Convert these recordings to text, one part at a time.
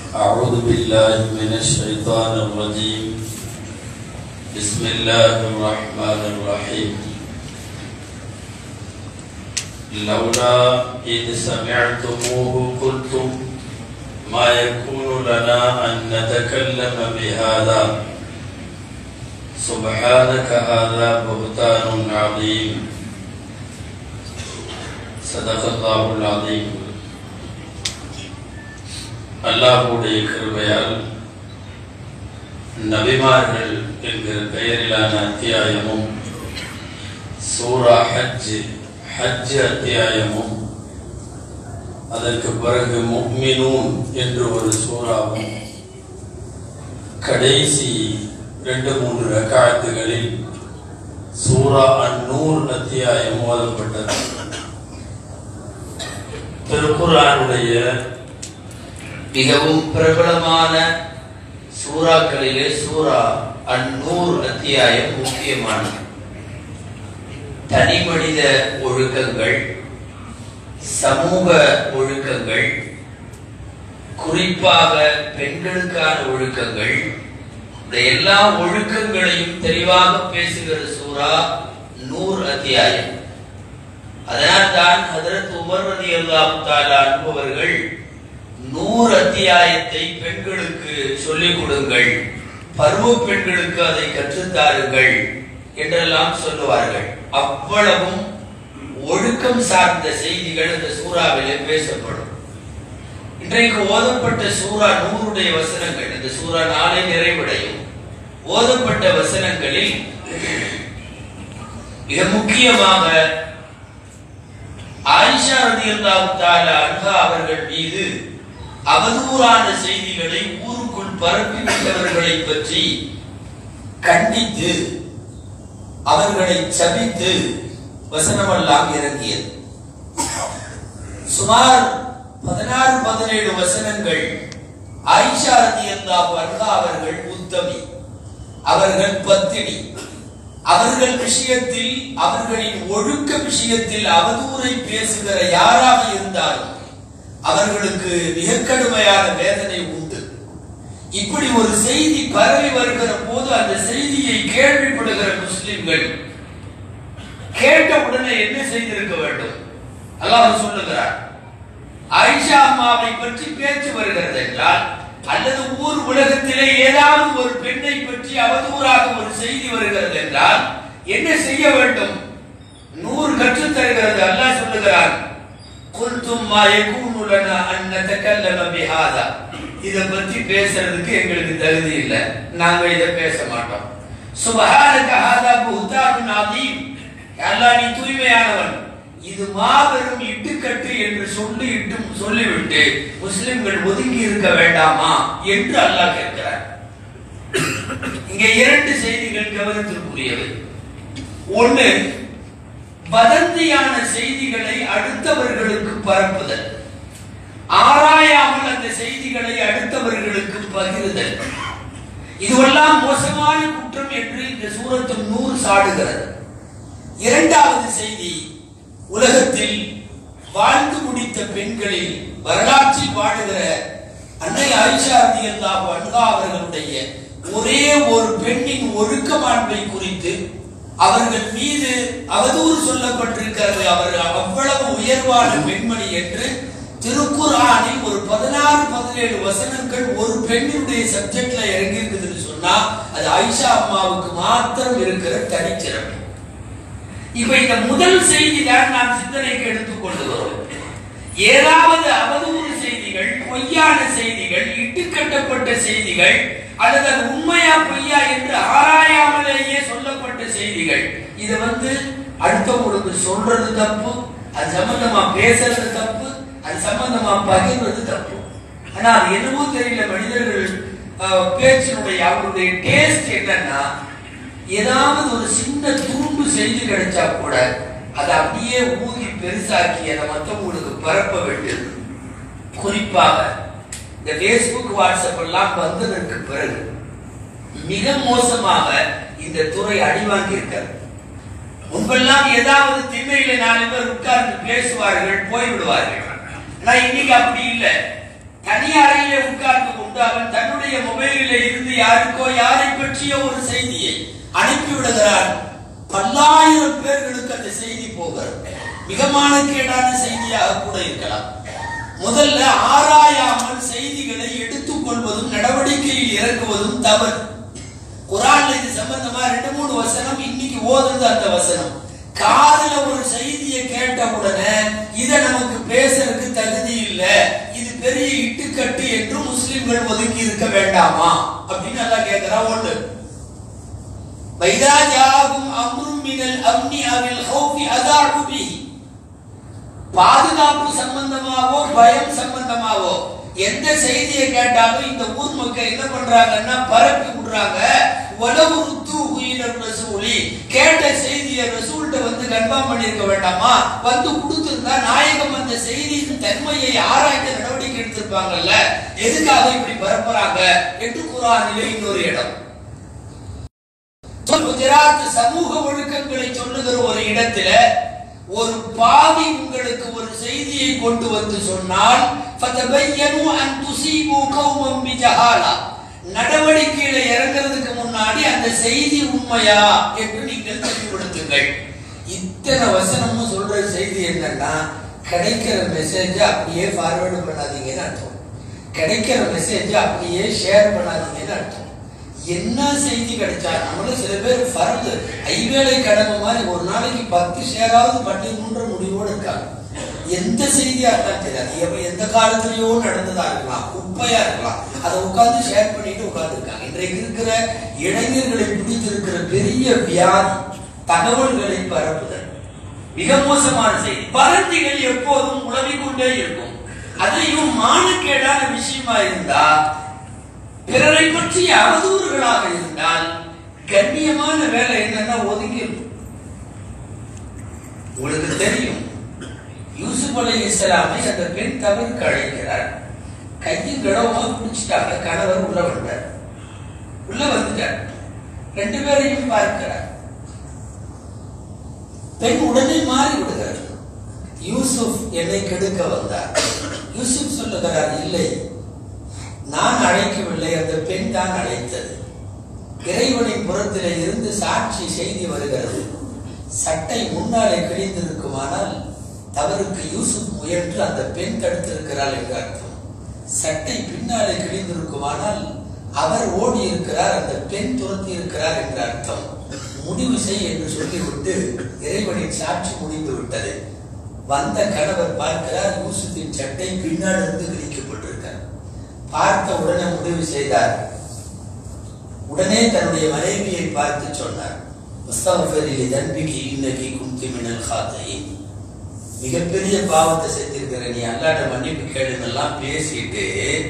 أعوذ بالله من الشيطان الرجيم بسم الله الرحمن الرحيم لولا إذ سمعتموه قلتم ما يكون لنا أن نتكلم بهذا سبحانك هذا بهتان عظيم صدق الله العظيم அல்லாஹுடைய கிருபையால் நபிமார்கள் என்கிற பெயரிலான அத்தியாயமும் சூரா ஹஜ் ஹஜ் அத்தியாயமும் அதற்கு பிறகு முக்மினூன் என்று ஒரு சூறாவும் கடைசி ரெண்டு மூன்று ரக்காத்துகளில் சூரா அந்நூர் அத்தியாயம் ஓதப்பட்டது திருக்குறானுடைய மிகவும் பிரபலமான சூறாக்களிலே சூரா அந்நூர் அத்தியாயம் முக்கியமானது தனி மனித ஒழுக்கங்கள் சமூக ஒழுக்கங்கள் குறிப்பாக பெண்களுக்கான ஒழுக்கங்கள் இந்த எல்லா ஒழுக்கங்களையும் தெளிவாக பேசுகிற சூரா நூர் அத்தியாயம் அதனால் தான் ஹதரத் உமர் ரதி அல்லாஹு தாலா அன்பவர்கள் நூறு அத்தியாயத்தை பெண்களுக்கு சொல்லிக் கொடுங்கள் பருவ பெண்களுக்கு அதை கற்றுத்தாருங்கள் என்றெல்லாம் சொல்லுவார்கள் அவ்வளவும் ஒழுக்கம் சார்ந்த செய்திகள் இந்த சூறாவிலே பேசப்படும் இன்றைக்கு ஓதப்பட்ட சூறா நூறுடைய வசனங்கள் இந்த சூறா நாளை நிறைவடையும் ஓதப்பட்ட வசனங்களில் மிக முக்கியமாக ஆயிஷா ரதியல்லாஹு தஆலா அன்ஹா அவர்கள் மீது அவதூறான செய்திகளை ஊருக்குள் பரப்பி விட்டவர்களை பற்றி கண்டித்து அவர்களை சபித்து வசனமெல்லாம் இறங்கியது சுமார் பதினாறு பதினேழு வசனங்கள் ஆயிஷா ரதியல்லாஹு அன்ஹா அவர்கள் உத்தமி அவர்கள் பத்தினி அவர்கள் விஷயத்தில் அவர்களின் ஒழுக்க விஷயத்தில் அவதூறை பேசுகிற யாராக இருந்தாலும் அவர்களுக்கு மிக கடுமையான வேதனை உண்டு இப்படி ஒரு செய்தி பரவி வருகிற போது அந்த செய்தியை கேள்விப்படுகிற முஸ்லிம்கள் கேட்ட உடனே என்ன செய்திருக்க வேண்டும் அல்லாஹ் சொல்லுகிறார் ஆயிஷா அம்மாவை பற்றி பேச்சு வருகிறது என்றால் அல்லது ஊர் உலகத்திலே ஏதாவது ஒரு பெண்ணை பற்றி அவதூறாக ஒரு செய்தி வருகிறது என்றால் என்ன செய்ய வேண்டும் நூறு கற்றுத் தருகிறது அல்லாஹ் சொல்லுகிறார் குல்தும் மா யகூனு லனா அன் நதகல்லம பிஹாதா இத பத்தி பேசுறதுக்கு எங்களுக்கு தகுதி இல்ல நாங்க இத பேச மாட்டோம் சுபஹானக ஹாதா புஹ்தானுன் அதீம் அல்லாஹ் நீ தூய்மையானவன் இது மாபெரும் இட்டுக்கட்டு என்று சொல்லி இட்டு சொல்லிவிட்டு முஸ்லிம்கள் ஒதுங்கி இருக்க வேண்டாமா என்று அல்லாஹ் கேட்கிறார் இங்கே இரண்டு செய்திகள் கவனத்திற்குரியவை ஒண்ணு வதந்தியான செய்திகளை அடுத்தவர்களுக்கு பரப்புதல் ஆராயாமல் அந்த செய்திகளை அடுத்தவர்களுக்கு பகிர்தல் இதுவெல்லாம் மோசமான குற்றம் என்று இந்த சூரத்து நூறு சாடுகிறது இரண்டாவது செய்தி உலகத்தில் வாழ்ந்து முடித்த பெண்களில் வரலாற்றில் வாழுகிற அன்னை ஆயிஷா ரதியல்லாஹு அன்ஹா அவர்களுடைய ஒரே ஒரு பெண்ணின் ஒழுக்கமாண்பை குறித்து அவர்கள் மீது அவதூறு சொல்லப்பட்டிருக்கிறது அவர் அவ்வளவு உயர்வான பெண்மணி என்று திருக்குறானில் ஒரு பதினாறு பதினேழு வசனங்கள் ஒரு பெண்ணினுடைய சப்ஜெக்ட்ல இறங்கி இருக்குதுன்னு சொன்னா அது ஆயிஷா அம்மாவுக்கு மாத்திரம் இருக்கிற தனிச்சிறப்பு இப்ப இந்த முதல் செய்தி தான் நாம் சிந்தனைக்கு எடுத்துக் கொண்டு வரோம் ஏதாவது அவதூறு செய்திகள் பொய்யான செய்திகள் இட்டுக்கட்டப்பட்ட செய்திகள் அல்லது அது உண்மையா பொய்யா என்று ஆராயாமலேயே சொல்லப்பட்ட செய்திகள் இத வந்து அடுத்தவங்களுக்கு சொல்றது தப்பு அது சம்பந்தமா பேசுறது தப்பு அது சம்பந்தமா பகிர்வது தப்பு ஆனா அது என்னவோ தெரியல மனிதர்கள் அஹ், பேச்சினுடைய அவருடைய டேஸ்ட் என்னன்னா ஏதாவது ஒரு சின்ன துரும்பு செய்தி கிடைச்சா கூட அதை அப்படியே ஊதி பெருசாக்கி அதை மற்றவங்களுக்கு பரப்ப வேண்டியது குறிப்பாக இந்த பேஸ்புக் வாட்ஸ்அப் எல்லாம் வந்ததற்கு பிறகு மிக மோசமாக இந்த துறை அடிவாங்கி இருக்கிறது முன்பெல்லாம் ஏதாவது திண்ணையில நாலு பேர் உட்கார்ந்து பேசுவார்கள் போய்விடுவார்கள் ஆனா இன்னைக்கு அப்படி இல்லை தனி அறையிலே உட்கார்ந்து கொண்டு அவன் தன்னுடைய மொபைலிலே இருந்து யாருக்கோ யாரை பற்றிய ஒரு செய்தியை அனுப்பி விடுகிறான் பல்லாயிரம் பேர்களுக்கு அந்த செய்தி போகிறது மிக மானக்கேடான செய்தியாக கூட இருக்கலாம் முதல்ல ஆராயாமல் செய்திகளை எடுத்துக்கொள்வதும் நடவடிக்கையில் இறக்குவதும் தவறு குரான்ல இது சம்பந்தமா ரெண்டு மூணு வசனம் இன்னைக்கு ஓதுறது அந்த வசனம் காதுல ஒரு செய்தியை கேட்ட உடனே இத நமக்கு பேசுறதுக்கு தகுதி இல்ல இது பெரிய இட்டுக்கட்டு என்று முஸ்லிம்கள் ஒதுக்கி இருக்க வேண்டாமா அப்படின்னு நல்லா கேட்கிறா ஒண்ணு வைதா ஜாகும் அம்ரும் மினல் அம்னி அவில் ஹௌஃபி அதாஉ பிஹி பாதுகாப்பு சம்பந்தமாவோ பயம் சம்பந்தமாவோ எந்த செய்தியை கேட்டாலும் இந்த ஊர் மக்கள் என்ன பண்றாங்கன்னா பரப்பி விடுறாங்க உலவு ருத்து உயிரினர் ரசூலி கேட்ட செய்தியை ரசூல்கிட்ட வந்து கன்ஃபார்ம் பண்ணிருக்க வேண்டாமா வந்து கொடுத்திருந்தா நாயகம் அந்த செய்தியின் தன்மையை ஆராய்ந்த நடவடிக்கை எடுத்திருப்பாங்கல்ல எதுக்காக இப்படி பரப்புறாங்க என்று குரானிலே இன்னொரு இடம் குஜராத் சமூக ஒழுக்கங்களை சொல்லுகிற ஒரு இடத்துல ஒரு பாவி உங்களுக்கு ஒரு செய்தியை கொண்டு வந்து சொன்னால் ஃபதபையனு அன் துஸீபு கௌமம் பிஜஹாலா நடவடிக்கையில இறங்குறதுக்கு முன்னாடி அந்த செய்தி உண்மையா என்று நீங்கள் தெளிவுபடுத்துங்கள் இத்தனை வசனமும் சொல்ற செய்தி என்னன்னா கிடைக்கிற மெசேஜ் அப்படியே ஃபார்வர்டு பண்ணாதீங்கன்னு அர்த்தம் கிடைக்கிற மெசேஜ் அப்படியே ஷேர் பண்ணாதீங்கன்னு அர்த்தம் என்ன செய்தி கிடைச்சா நம்மளும் சில பேர் பறந்து ஐவேளை கடமை மாதிரி ஒரு நாளைக்கு பத்து ஷேராவது பண்ணிடணுன்ற முடிவோடு இருக்காங்க எந்த செய்தியா இருந்தாலும் சரி அது எப்ப எந்த காலத்திலயோ நடந்ததா இருக்கலாம் குப்பையா இருக்கலாம் அதை உட்கார்ந்து ஷேர் பண்ணிட்டு உட்கார்ந்து இருக்காங்க இன்றைக்கு இருக்கிற இளைஞர்களை பிடித்திருக்கிற பெரிய வியாதி தகவல்களை பரப்புதல் மிக மோசமான செய்தி பரந்திகள் எப்போதும் உழவிக் கொண்டே இருக்கும் அதையும் மானக்கேடான விஷயமா இருந்தா பிறரை பற்றிய அவதூறுகளாக இருந்தால் கண்ணியமான வேலை என்னன்னா ஒதுங்கிடும் உங்களுக்கு தெரியும் யூசுப் அலி இஸ்லாமை அந்த பெண் தவிர்க்க அழைக்கிறார் கையும் கடவுமா பிடிச்சிட்டாங்க கணவர் உள்ள வந்தார் உள்ள வந்துட்டார் ரெண்டு பேரையும் பார்க்கிறார் பெண் உடனே மாறி விடுகிறார் யூசுப் என்னை கெடுக்க வந்தார் யூசுப் சொல்லுகிறார் இல்லை நான் அழைக்கவில்லை அந்த பெண் தான் அழைத்தது இறைவனின் புறத்திலே இருந்து சாட்சி செய்தி வருகிறது சட்டை முன்னாலே கிழிந்திருக்குமானால் தவறுக்கு யூசுப் முயன்று அந்த பெண் தடுத்திருக்கிறாள் என்று அர்த்தம் சட்டை பின்னாலே கிழிந்திருக்குமானால் அவர் ஓடி இருக்கிறார் அந்த பெண் துரத்தி இருக்கிறார் என்று அர்த்தம் முடிவு செய் என்று சொல்லிவிட்டு இறைவனின் சாட்சி முடிந்து விட்டது வந்த கணவர் பார்க்கிறார் யூசுப்பின் சட்டை பின்னால் இருந்து கிழிக்கப்பட்டிருக்கிறார் பார்த்த உடனே முடிவு செய்தார் உடனே தன்னுடைய மனைவியை பார்த்து சொன்னார் முஸ்தபரிலே தன்பிக்கு இன்னைக்கு குந்தி மினல் காத்தையின் மிகப்பெரிய பாவத்தை செஞ்சிருக்கிற நீ அல்லாட்ட மன்னிப்பு கேளுன்னெல்லாம் பேசிட்டு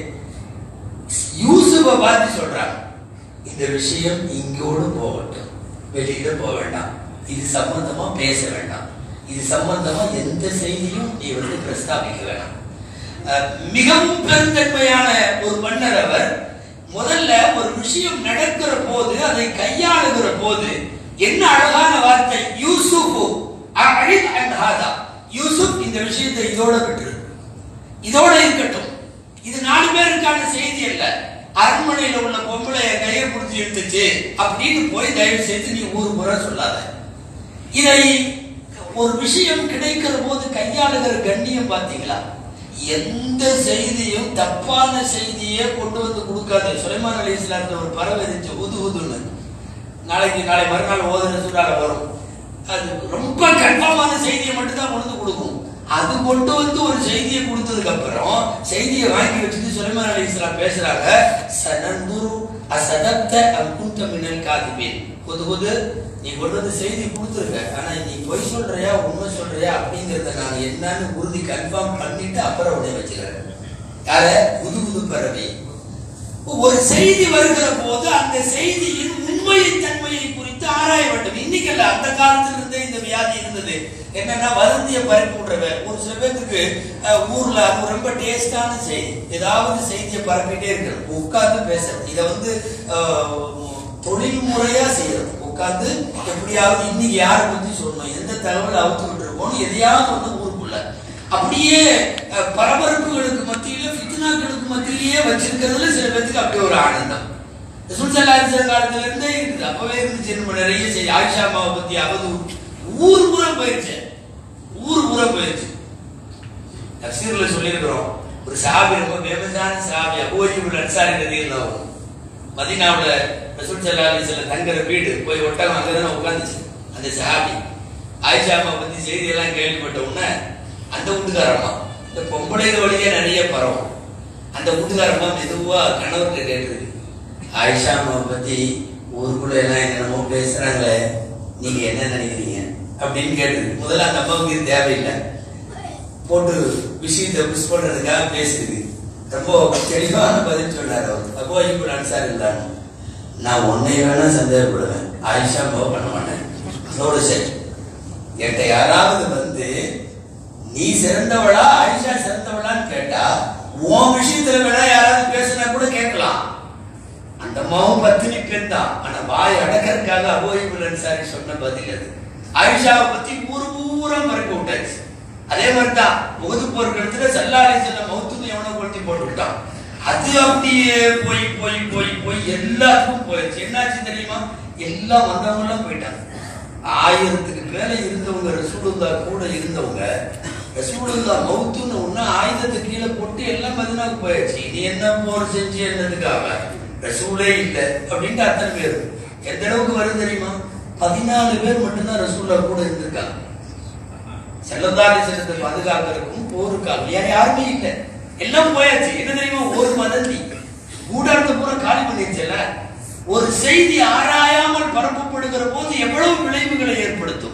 யூசுஃபை பார்த்து சொல்றாங்க இந்த விஷயம் இங்கோடு போகட்டும் வெளியில போக வேண்டாம் இது சம்பந்தமா பேச வேண்டாம் இது சம்பந்தமா எந்த செய்தியும் நீ வந்து பிரஸ்தாபிக்க வேண்டாம் அஹ், மிகவும் பெருந்தன்மையான ஒரு மன்னர் அவர் முதல்ல ஒரு விஷயம் நடக்கிற போது அதை கையாளுகிற போது என்ன அழகான வார்த்தை யூசுஃபு அழித் அண்ட் ஹாதா யூசுப் இந்த விஷயத்தை இதோட விட்டுரு இதோட இருக்கட்டும் இது நாலு பேருக்கான செய்தி அல்ல அரண்மனையில உள்ள பொம்பளை என் கையை பிடிச்சி இழுத்துச்சு அப்படின்னு போய் தயவு செய்து நீ ஊர் முறை சொல்லாத இதை ஒரு விஷயம் கிடைக்கிற போது கையாளுகிற கண்ணியம் பாத்தீங்களா எந்த செய்தியும் தப்பான செய்தியே கொண்டு வந்து கொடுக்காது சுலைமான் அலி இஸ்லாத்துல ஒரு பறவை இருந்துச்சு உது உதுன்னு நாளைக்கு நாளை மறுநாள் ஓதுன சூடால வரும் அது ரொம்ப கன்ஃபார்மான செய்தியை மட்டும் தான் கொண்டு வந்து கொடுக்கும் அது கொண்டு வந்து ஒரு செய்தியை கொடுத்ததுக்கு அப்புறம் செய்தியை வாங்கி வச்சுட்டு சுலைமான் அலி இஸ்லாம் பேசுறாங்க சனந்துரு அசதப்த அங்குந்த மின்னல் காதிபேன் புது புது நீ கொண்டு வந்து செய்தி கொடுத்துருக்க ஆனா நீ பொய் சொல்றியா உண்மை சொல்றியா அப்படிங்கறத நான் என்னன்னு உறுதி கன்ஃபார்ம் பண்ணிட்டு அப்புறம் உடைய வச்சுக்கிறேன் யார புது புது பறவை ஒரு செய்தி வருகிற போது அந்த செய்தியின் உண்மையின் தன்மையை குறித்து ஆராய வேண்டும் இன்னைக்கு இல்ல அந்த காலத்துல இருந்தே இந்த வியாதி இருந்தது என்னன்னா வதந்திய பரப்பி விடுறவ ஒரு சில பேருக்கு அஹ், ஊர்ல அது ரொம்ப டேஸ்டான செய்தி ஏதாவது செய்தியை பரப்பிட்டே இருக்கிறது உட்கார்ந்து பேசுறது இதை வந்து அஹ், தொழில் முறையா செய்யறது உட்கார்ந்து எப்படியாவது இன்னைக்கு யாரை பத்தி சொல்லணும் எந்த தகவல் அவுத்து விட்டுருக்கோம் எதையாவது ஒண்ணு ஊருக்குள்ள அப்படியே அஹ், பரபரப்புகளுக்கு மத்தியில ஃபித்னாக்களுக்கு வீட்டிலேயே வச்சிருக்கிறதுல சில பேருக்கு அப்படி ஒரு ஆனந்தம் சுல்சல்லாரிச காலத்துல இருந்தே இருக்குது அப்பவே இருந்துச்சு நம்ம நிறைய செய்தி ஆயிஷா அம்மாவை பத்தி அவதூறு ஊர் பூரா போயிருச்சு ஊர் பூரா போயிருச்சு தப்சீர்ல சொல்லியிருக்கிறோம் ஒரு சாபி ரொம்ப ஃபேமஸான சாபி அபோஜிபுல் அன்சாரி நதியில் மதினாவுல ரசூல் சல்லா அலிஸ்ல தங்குற வீடு போய் ஒட்டகம் அங்க தானே உட்காந்துச்சு அந்த சஹாபி ஆயிஷா அம்மா பத்தி செய்தி எல்லாம் கேள்விப்பட்ட உடனே அந்த வீட்டுக்காரம்மா இந்த பொம்பளைங்க வழியே நிறைய பரவும் அந்த வீட்டுக்காரம்மா மெதுவா கணவர்கிட்ட கேட்டுருக்கு ஆயிஷா அம்மாவை பத்தி ஊருக்குள்ள எல்லாம் என்னென்னமோ பேசுறாங்களே நீங்க என்ன நினைக்கிறீங்க அப்படின்னு கேட்டுருக்கு முதல்ல அந்த அம்மாவுக்கு இது தேவையில்லை போட்டு விஷயத்தை புஷ் பண்றதுக்காக பேசுது ரொம்ப தெளிவான பதில் சொன்னார் அவர் அப்போ இப்போ அன்சார் இருந்தாங்க நான் உன்னை வேணா சந்தேகப்படுவேன் ஆயிஷா அம்மாவை பண்ண மாட்டேன் அதோட சரி என்கிட்ட யாராவது வந்து நீ சிறந்தவளா ஆயிஷா சிறந்தவளான்னு கேட்டா உன் விஷயத்துல வேணா யாராவது பேசினா கூட கேட்கலாம் அந்த அம்மாவும் பத்தினி பெண் தான் ஆனா வாய் அடக்கறதுக்காக அபோயிபுல் அன்சாரி சொன்ன பதில் அது ஆயிஷாவை பத்தி ஊரு பூரா மறைக்க விட்டாச்சு அதே மாதிரி தான் முகது போர்க்களத்துல சல்லாலை செல்ல மௌத்துன்னு எவனோ கொளுத்தி போட்டு விட்டான் அது அப்படியே போய் போய் போய் போய் எல்லாத்துக்கும் போயிடுச்சு என்னாச்சு தெரியுமா எல்லாம் வந்தவங்க எல்லாம் போயிட்டாங்க ஆயிரத்துக்கு மேல இருந்தவங்க ரசூலுல்லா கூட இருந்தவங்க ரசூலுல்லா மௌத்துன்னு ஒண்ணு ஆயுதத்தை கீழே போட்டு எல்லாம் மதினாவுக்கு போயிடுச்சு இது என்ன போர் செஞ்சு என்னதுக்காக ரசூலே இல்லை அப்படின்ட்டு அத்தனை பேர் எந்த அளவுக்கு வருது தெரியுமா பதினாலு பேர் மட்டும்தான் ரசூல்லா கூட இருந்திருக்காங்க செல்லதாரி செல்லத்தை பாதுகாக்கிறதுக்கும் போருக்காக வேற யாருமே இல்லை எல்லாம் போயாச்சு என்ன தெரியுமா ஒரு வதந்தி ஊடாட்ட பூரா காலி பண்ணிருச்சுல ஒரு செய்தி ஆராயாமல் பரப்பப்படுகிற போது எவ்வளவு விளைவுகளை ஏற்படுத்தும்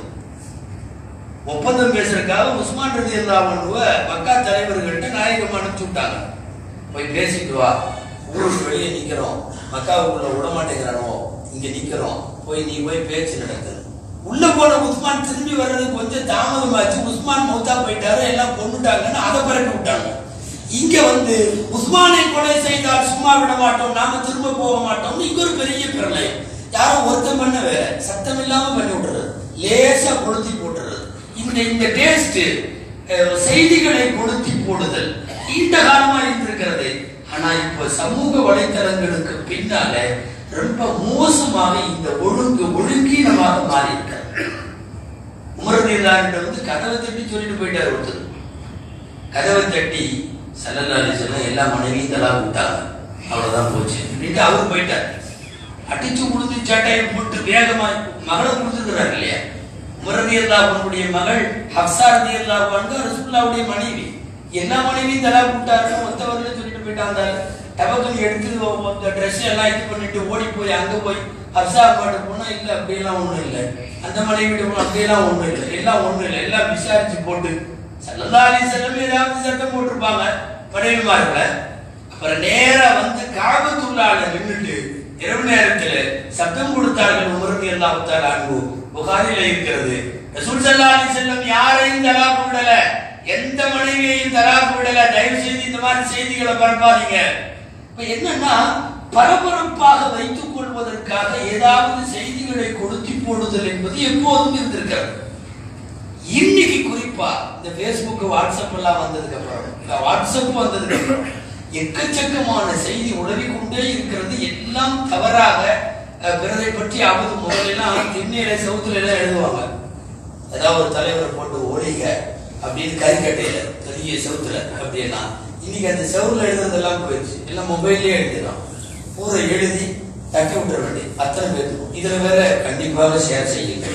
ஒப்பந்தம் பேசுறதுக்காக உஸ்மான் ரதி அல்லாவனுவ மக்கா தலைவர்கள்ட்ட நாயகம் அனுப்பிச்சு விட்டாங்க போய் பேசிட்டு வா ஊருக்கு வெளியே நிக்கிறோம் மக்காவுக்குள்ள விட மாட்டேங்கிறானோ இங்க நிக்கிறோம் போய் நீ போய் பேச்சு நடத்து உள்ள போன உஸ்மான் திரும்பி வர்றது கொஞ்சம் தாமதமாச்சு உஸ்மான் மௌத்தா போயிட்டாரு எல்லாம் கொண்டுட்டாங்கன்னு அதை பரப்பி விட்டாங்க இங்க வந்து உஸ்மானை கொலை செய்தால் சும்மா விட மாட்டோம் நாம திரும்ப போக மாட்டோம் இங்க ஒரு பெரிய பிரளயம் யாரோ ஒருத்தன் பண்ண வேற சத்தம் இல்லாம பண்ணி விட்டுறது லேசா கொளுத்தி போட்டுறது இந்த இந்த டேஸ்ட் செய்திகளை கொளுத்தி போடுதல் நீண்ட காலமா இருந்திருக்கிறது ஆனா இப்ப சமூக வலைத்தளங்களுக்கு பின்னால ரொம்ப மோசமாக இந்த ஒழுங்கு ஒழுங்கீனமாக மாறி இருக்கிறது உமரதீர்லான்ட்ட வந்து கதவை தட்டி சொல்லிட்டு போயிட்டார் ஒருத்தர் கதவை தட்டி சல்லல்லா அலிசல்லாம் எல்லா மனைவியும் தலா விட்டாங்க அவ்வளவுதான் போச்சு அப்படின்ட்டு அவர் போயிட்டார் அடிச்சு கொடுத்து சட்டையை போட்டு வேகமா மகளை கொடுத்துருக்கிறார் இல்லையா முரதியல்லாவுடைய மகள் ஹப்சா ரதியல்லாவுங்க ரசூல்லாவுடைய மனைவி எல்லா மனைவியும் தலா விட்டாருன்னு மொத்தவர்ல சொல்லிட்டு போயிட்டாங்க டபக்குன்னு எடுத்து அந்த ட்ரெஸ் எல்லாம் இது பண்ணிட்டு ஓடி போய் அங்க போய் ஹப்சா அம்மாட்ட போனா இல்ல அப்படியெல்லாம் ஒண்ணும் இல்லை அந்த மனைவி வீட்டு போனா அப்படியெல்லாம் ஒண்ணும் இல்லை எல்லாம் ஒண்ணும் இல்லை எல்லாம் விசாரிச்சு போட்டு சல்லல்லாஹி செல்லம் ஏதாவது சட்டம் போட்டிருப்பாங்க மனைவிமார்கள அப்புறம் நேரா வந்து காபத்துள்ளால நின்றுட்டு இரவு நேரத்துல சத்தம் கொடுத்தார்கள் உமருக்கு எல்லாம் அன்பு புகாரில இருக்கிறது ரசூல் சல்லாஹி செல்லம் யாரையும் தலாக்கு விடல எந்த மனைவியையும் தலாக்கு விடல தயவு செய்து இந்த மாதிரி செய்திகளை பரப்பாதீங்க இப்ப என்னன்னா பரபரப்பாக வைத்துக் கொள்வதற்காக ஏதாவது செய்திகளை கொளுத்தி போடுதல் என்பது எப்போதும் இருந்திருக்கிறது இன்னைக்கு குறிப்பா இந்த Facebook வாட்ஸ்அப் எல்லாம் வந்ததுக்கு அப்புறம் இந்த வாட்ஸ்அப் வந்ததுக்கு அப்புறம் எக்கச்சக்கமான செய்தி உடவி கொண்டே இருக்கிறது எல்லாம் தவறாக அஹ், பிறரை பற்றி அவது முதலெல்லாம் திண்ணையில சவுத்துல எல்லாம் எழுதுவாங்க ஏதாவது ஒரு தலைவரை போட்டு ஓடிங்க அப்படின்னு கறிக்கட்டையில பெரிய செவுத்துல அப்படியெல்லாம் இன்னைக்கு அந்த செவுல எழுதுறதெல்லாம் போயிடுச்சு எல்லாம் மொபைல்லயே எழுதிடலாம் பூரா எழுதி தட்டி விட்டுற வேண்டிய அத்தனை பேருக்கும் இதுல வேற கண்டிப்பாக ஷேர் செய்யுங்க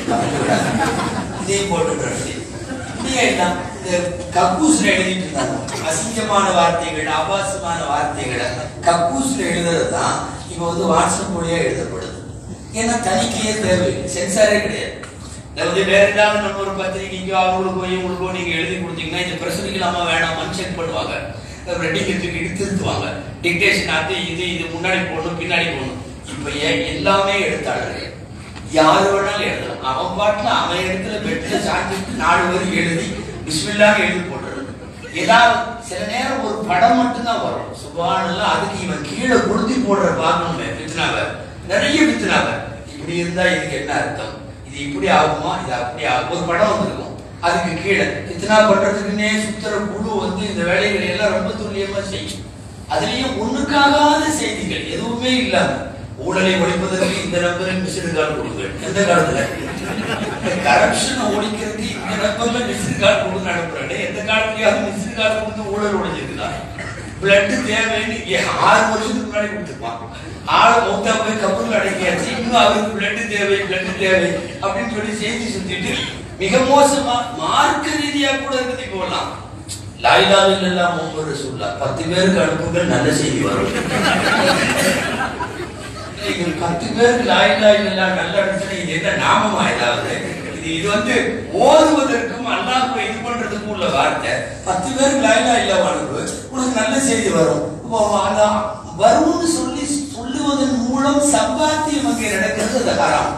இதையும் போட்டு விட்டுற வேண்டியது இப்படியே எல்லாம் இந்த கக்கூஸ்ல எழுதிட்டு இருந்தாங்க அசிங்கமான வார்த்தைகள் ஆபாசமான வார்த்தைகளை கக்கூஸ்ல எழுதுறது தான் இப்போ வந்து வாட்ஸ்அப் மூலியா எழுதப்படுது ஏன்னா தணிக்கையே தேவையில்லை சென்சாரே கிடையாது இதை வந்து வேற ஏதாவது நம்ம ஒரு பத்திரிகைக்கோ அவங்களுக்கோ இவங்களுக்கோ நீங்க எழுதி கொடுத்தீங்கன்னா இந்த பிரசுரிக்கலாமா வேணாமான்னு செக் பண்ணுவாங்க ரெட்டிங்கிறதுக்கு எடுத்து திருத்துவாங்க டிக்டேஷன் அது இது இது முன்னாடி போகணும் பின்னாடி போகணும் இப்ப ஏ- எல்லாமே எழுத்தாளர்கள் யாரு வேணாலும் எழுதலாம் அவன் பாட்டுல அவன் இடத்துல பெட்ல சாஞ்சிட்டு நாலு வரி எழுதி பிஸ்மில்லாக எழுதி போட்டுறது ஏதாவது சில நேரம் ஒரு படம் மட்டும்தான் வரும் சுபானெல்லாம் அதுக்கு இவன் கீழே கொடுத்தி போடுற பார்க்கணுமே பித்னாவை நிறைய பித்னாவை இப்படி இருந்தா இதுக்கு என்ன அர்த்தம் இது இப்படி ஆகுமா இது அப்படி ஆகும் ஒரு படம் வந்திருக்கும் அதுக்கு கீழே பித்னா பண்றதுக்குன்னே சுத்துற குழு வந்து இந்த வேலைகளை எல்லாம் ரொம்ப துல்லியமா செய்யும் அதுலயும் ஒண்ணுக்காகாத செய்திகள் எதுவுமே இல்லாம ஊழலை ஒழிப்பதற்கு இந்த நம்பரை மிஸ்டு கால் கொடுங்கள் எந்த காலத்துல கரப்ஷனை ஒழிக்கிறதுக்கு இந்த நம்பர்ல மிஸ்டு கால் கொடுத்து அனுப்புறாங்க எந்த காலத்துலயாவது மிஸ்டு கால் கொடுத்து ஊழல் ஒழிஞ்சிருக்குதா பிளட் தேவைன்னு ஏ- ஆறு வருஷத்துக்கு முன்னாடி கொடுத்துருப்பான் ஆளை மௌத்தா போய் கப்பல் அடக்கியாச்சு இன்னும் அவருக்கு பிளட் தேவை பிளட் தேவை அப்படின்னு சொல்லி செய்தி சுத்திட்டு மிக மோசமா மார்க்க ரீதியா கூட இருக்குது போகலாம் லாயிலாவில் எல்லாம் முன்பு சொல்லா பத்து பேருக்கு அனுப்புங்கள் நல்ல செய்தி வரும் நீங்கள் பத்து பேருக்கு லாயிலா இல்லா நல்ல அடிச்சுனா இது என்ன நாமமா ஏதாவது இது இது வந்து ஓதுவதற்கும் அல்லாஹ்வை இது பண்றதுக்கும் உள்ள வார்த்தை பத்து பேருக்கு லாயிலா இல்லா அனுப்பு உனக்கு நல்ல செய்தி வரும் அப்போ அந்த வரும்னு சொல்லி சொல்லுவதன் மூலம் சம்பாத்தியம் அங்கே நடக்கிறது அது ஹராம்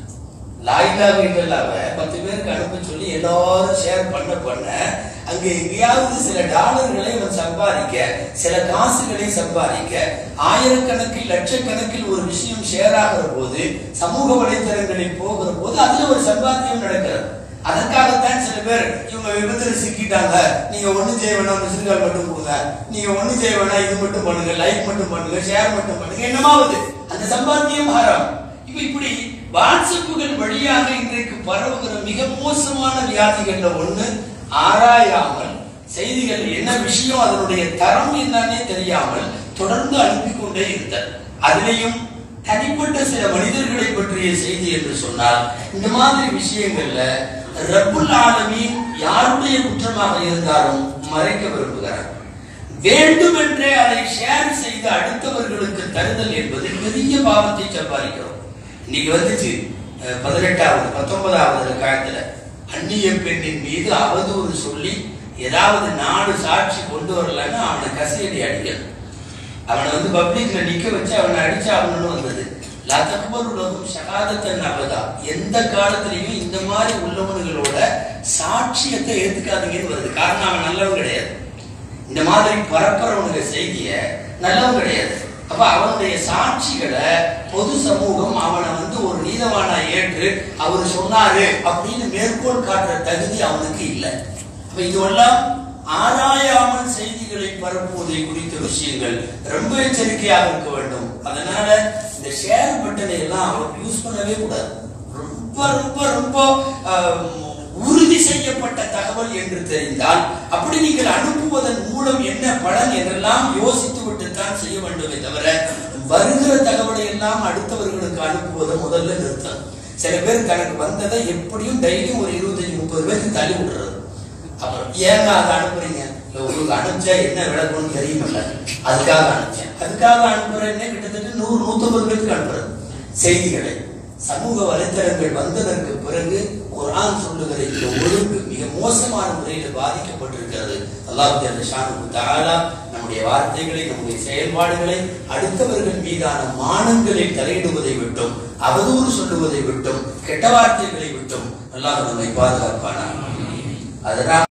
லாயிலாக இல்லல்லாம பத்து பேருக்கு அனுப்ப சொல்லி எல்லாரும் ஷேர் பண்ண பண்ண அங்க எங்கேயாவது சில டாலர்களை அவன் சம்பாதிக்க சில காசுகளை சம்பாதிக்க ஆயிரக்கணக்கில் லட்சக்கணக்கில் ஒரு விஷயம் ஷேர் ஆகிற போது சமூக வலைத்தளங்களில் போகிற போது அதுல ஒரு சம்பாத்தியம் நடக்கிறது அதற்காகத்தான் சில பேர் இவங்க விபத்துல சிக்கிட்டாங்க நீங்க ஒண்ணு செய்ய வேணாம் மிஸ்கால் மட்டும் கொடுங்க நீங்க ஒண்ணு செய்ய வேணாம் இது மட்டும் பண்ணுங்க லைக் மட்டும் பண்ணுங்க ஷேர் மட்டும் பண்ணுங்க என்னமாவது அந்த சம்பாத்தியம் ஹராம் இப்ப இப்படி வாட்ஸ்அப்புகள் வழியாக இன்றைக்கு பரவுகிற மிக மோசமான வியாதிகள்ல ஒண்ணு ஆராயாமல் செய்திகள் என்ன விஷயம் அதனுடைய தரம் என்னன்னே தெரியாமல் தொடர்ந்து அனுப்பி கொண்டே இருந்தல் அதிலையும் தனிப்பட்ட சில மனிதர்களை பற்றிய செய்தி என்று சொன்னால் இந்த மாதிரி விஷயங்கள்ல ரப்புல் ஆலமீன் யாருடைய குற்றமாக இருந்தாலும் மறைக்க விரும்புகிறார் வேண்டுமென்றே அதை ஷேர் செய்து அடுத்தவர்களுக்கு தருதல் என்பது பெரிய பாவத்தை சம்பாதிக்கிறோம் இன்னைக்கு வந்துச்சு அஹ், பதினெட்டாவது பத்தொன்பதாவது காலத்துல அந்நிய பெண்ணின் மீது அவதூறு சொல்லி ஏதாவது நாடு சாட்சி கொண்டு வரலன்னா அவனை கசியடி அடிக்கணும் அவனை வந்து பப்ளிக்ல நிக்க வச்சு அவனை அடிச்சு அவனு வந்தது லதக்பர் உலகம் ஷகாதத்தன் அபதா எந்த காலத்திலையும் இந்த மாதிரி உள்ளவனுங்களோட சாட்சியத்தை ஏத்துக்காதீங்கன்னு வருது காரணம் அவன் நல்லவன் கிடையாது இந்த மாதிரி பரப்புறவனுங்க செய்திய நல்லவன் கிடையாது அப்ப அவனுடைய சாட்சிகளை பொது சமூகம் அவனை வந்து ஒரு நீதவானா ஏற்று அவர் சொன்னாரு அப்படின்னு மேற்கோள் காட்டுற தகுதி அவனுக்கு இல்லை அப்ப இதுவெல்லாம் ஆராயாமல் செய்திகளை பரப்புவதை குறித்த விஷயங்கள் ரொம்ப எச்சரிக்கையாக இருக்க வேண்டும் அதனால இந்த ஷேர் பட்டனை எல்லாம் யூஸ் பண்ணவே கூடாது ரொம்ப ரொம்ப ரொம்ப ஆம், உறுதி செய்யப்பட்ட தகவல் என்று தெரிந்தால் அப்படி நீங்கள் அனுப்புவதன் மூலம் என்ன பலன் என்றெல்லாம் யோசித்து விட்டுத்தான் செய்ய வேண்டுமே தவிர வருகிற தகவலை எல்லாம் அடுத்தவர்களுக்கு அனுப்புவதை முதல்ல நிறுத்தம் சில பேர் தனக்கு வந்ததை எப்படியும் டெய்லியும் ஒரு இருபத்தஞ்சு முப்பது பேருக்கு தள்ளி விடுறது அப்புறம் ஏங்க அதை அனுப்புறீங்க இல்ல உங்களுக்கு அனுப்பிச்சா என்ன விளக்கணும்னு தெரியுமில்ல அதுக்காக அனுப்பிச்சேன் அதுக்காக அனுப்புறேன்னே கிட்டத்தட்ட நூறு நூத்தம்பது பேருக்கு அனுப்புறது செய்திகளை சமூக வலைத்தளங்கள் வந்ததற்கு பிறகு குர்ஆன் சொல்லுகிற இந்த ஒழுங்கு மிக மோசமான முறையில் பாதிக்கப்பட்டிருக்கிறது அல்லாஹ் ஷானு தஆலா நம்முடைய வார்த்தைகளை நம்முடைய செயல்பாடுகளை அடுத்தவர்கள் மீதான மானங்களில் தலையிடுவதை விட்டும் அவதூறு சொல்லுவதை விட்டும் கெட்ட வார்த்தைகளை விட்டும் அல்லாஹ் நம்மை பாதுகாப்பானார் அதனால்